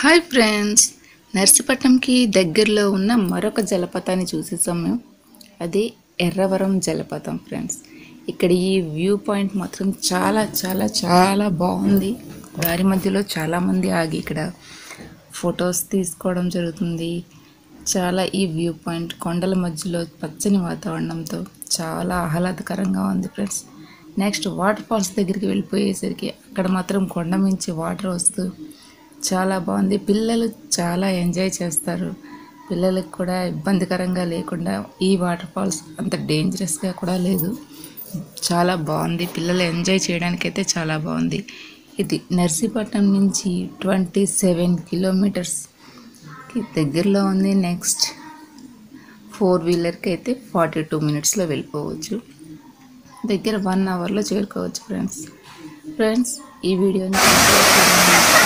hi friends నర్సీపట్నంకి దగ్గరలో ఉన్న మరొక జలపాతాన్ని చూసేసాం మేము అది ఎర్రవరం జలపాతం ఫ్రెండ్స్ ఇక్కడ ఈ వ్యూ పాయింట్ మాత్రం చాలా చాలా చాలా బాగుంది దారి మధ్యలో చాలామంది ఆగి ఇక్కడ ఫొటోస్ తీసుకోవడం జరుగుతుంది చాలా ఈ వ్యూ పాయింట్ కొండల మధ్యలో పచ్చని వాతావరణంతో చాలా ఆహ్లాదకరంగా ఉంది ఫ్రెండ్స్ నెక్స్ట్ వాటర్ ఫాల్స్ దగ్గరికి వెళ్ళిపోయేసరికి అక్కడ మాత్రం కొండ మించి వాటర్ వస్తూ చాలా బాగుంది పిల్లలు చాలా ఎంజాయ్ చేస్తారు పిల్లలకు కూడా ఇబ్బందికరంగా లేకుండా ఈ వాటర్ ఫాల్స్ అంత డేంజరస్గా కూడా లేదు చాలా బాగుంది పిల్లలు ఎంజాయ్ చేయడానికైతే చాలా బాగుంది ఇది నర్సీపట్నం నుంచి ట్వంటీ సెవెన్ కిలోమీటర్స్కి దగ్గరలో ఉంది నెక్స్ట్ ఫోర్ వీలర్కి అయితే ఫార్టీ టూ మినిట్స్లో వెళ్ళిపోవచ్చు దగ్గర వన్ అవర్లో చేరుకోవచ్చు ఫ్రెండ్స్ ఫ్రెండ్స్ ఈ వీడియోని